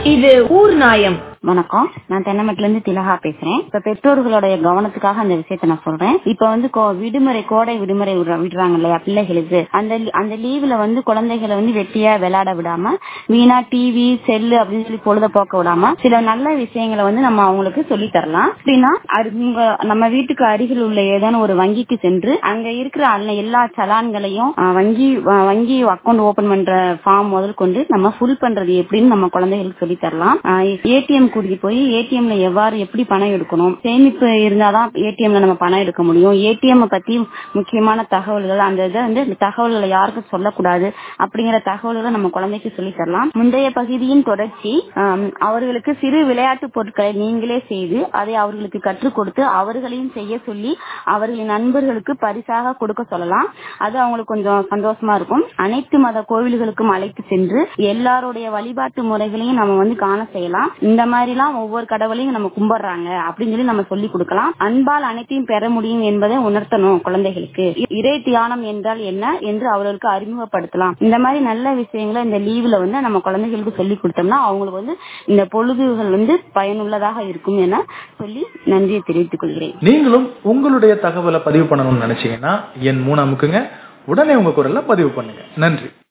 இது ஊர் நாயம் வணக்கம் நான் தென்னமட்டில இருந்து திலகா பேசுறேன் இப்ப பெற்றோர்களுடைய கவனத்துக்காக அந்த விஷயத்த நான் சொல்றேன் இப்ப வந்து கோ- விடுமுறை கோடை விடுமுறை விடுற- விடுறாங்க இல்லையா பிள்ளைகளுக்கு அந்த அந்த லீவுல வந்து குழந்தைகளை வந்து வெட்டியா விளையாட விடாம வீணா டிவி செல்லு அப்படின்னு சொல்லி பொழுத போக்க விடாம சில நல்ல விஷயங்களை வந்து நம்ம அவங்களுக்கு சொல்லி தரலாம் அப்படின்னா அது உங்க நம்ம வீட்டுக்கு அருகில் உள்ள ஏதேனும் ஒரு வங்கிக்கு சென்று அங்க இருக்கிற அல்ல எல்லா சலான்களையும் அஹ், வங்கி வ- வங்கி அக்கௌண்ட் ஓபன் பண்ற ஃபார்ம் முதல் கொண்டு நம்ம ஃபுல் பண்றது எப்படின்னு நம்ம குழந்தைகளுக்கு சொல்லி தரலாம் ஏடிஎம் கூட்டிட்டு போய் ஏடிஎம்ல எவ்வாறு எப்படி பணம் எடுக்கணும் சேமிப்பு இருந்தாதான் ஏடிஎம்ல நம்ம பணம் எடுக்க முடியும் ஏடிஎம் பத்தி முக்கியமான தகவல்கள் அந்த இதை வந்து இந்த தகவல்களை யாருக்கும் சொல்லக்கூடாது அப்படிங்கிற தகவல்களை நம்ம குழந்தைக்கு சொல்லி தரலாம் முந்தைய பகுதியின் தொடர்ச்சி ஆம், அவர்களுக்கு சிறு விளையாட்டு பொருட்களை நீங்களே செய்து அதை அவர்களுக்கு கற்றுக் கொடுத்து அவர்களையும் செய்ய சொல்லி அவர்களின் நண்பர்களுக்கு பரிசாக கொடுக்க சொல்லலாம் அது அவங்களுக்கு கொஞ்சம் சந்தோஷமா இருக்கும் அனைத்து மத கோவில்களுக்கும் அழைத்து சென்று எல்லாருடைய வழிபாட்டு முறைகளையும் நம்ம வந்து காண செய்யலாம் இந்த மாதிரி எல்லாம் ஒவ்வொரு கடவுளையும் நம்ம கும்பிடுறாங்க அப்படின்னு சொல்லி நம்ம சொல்லி கொடுக்கலாம் அன்பால் அனைத்தையும் பெற முடியும் என்பதை உணர்த்தணும் குழந்தைகளுக்கு இ- இறை தியானம் என்றால் என்ன என்று அவர்களுக்கு அறிமுகப்படுத்தலாம் இந்த மாதிரி நல்ல விஷயங்களை இந்த லீவுல வந்து நம்ம குழந்தைகளுக்கு சொல்லி கொடுத்தோம்னா அவங்களுக்கு வந்து இந்த பொழுதுகள் வந்து பயனுள்ளதாக இருக்கும் என சொல்லி நன்றியை தெரிவித்துக் கொள்கிறேன் நீங்களும் உங்களுடைய தகவலை பதிவு பண்ணணும்னு நினைச்சீங்கன்னா என் மூணு அமுக்குங்க உடனே உங்க குரல்ல பதிவு பண்ணுங்க நன்றி